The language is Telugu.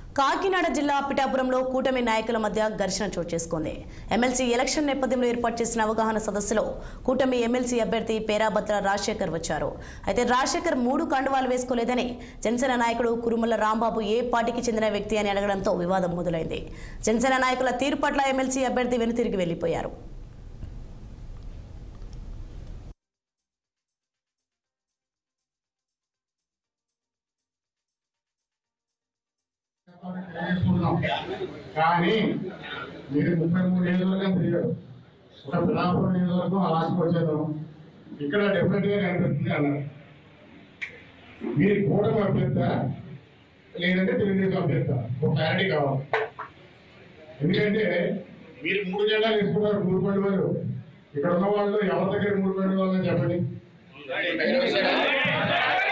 కాకినాడ జిల్లా పిఠాపురంలో కూటమి నాయకుల మధ్య ఘర్షణ చోటు చేసుకుంది ఎమ్మెల్సీ ఎలక్షన్ నేపథ్యంలో ఏర్పాటు చేసిన అవగాహన సదస్సులో కూటమి ఎమ్మెల్సీ అభ్యర్థి పేరాభద్ర రాజశేఖర్ వచ్చారు అయితే రాజశేఖర్ మూడు కండువాలు వేసుకోలేదని జనసేన నాయకుడు కురుమల రాంబాబు ఏ పార్టీకి చెందిన వ్యక్తి అని అడగడంతో వివాదం మొదలైంది జనసేన నాయకుల తీరు పట్ల ఎమ్మెల్సీ అభ్యర్థి వెనుతిరిగి వెళ్లిపోయారు తెలియజేసుకుంటున్నాం కానీ మీరు ముప్పై మూడు నియోజకవర్గం తిరిగారు ఒక పిలాపురం నియోజకవర్గం అలాస్కి వచ్చేద్దాం ఇక్కడ డెఫినెట్ గా కనిపిస్తుంది అన్నారు మీరు కూటమి అభ్యర్థ లేదంటే తెలుగుదేశం అభ్యర్థ ఒక క్లారిటీ కావాలి ఎందుకంటే మీరు మూడు జెండాలు వేసుకున్నారు మూడు పండు వారు ఇక్కడ ఉన్న వాళ్ళు ఎవరి దగ్గర మూడు పండు వాళ్ళని చెప్పండి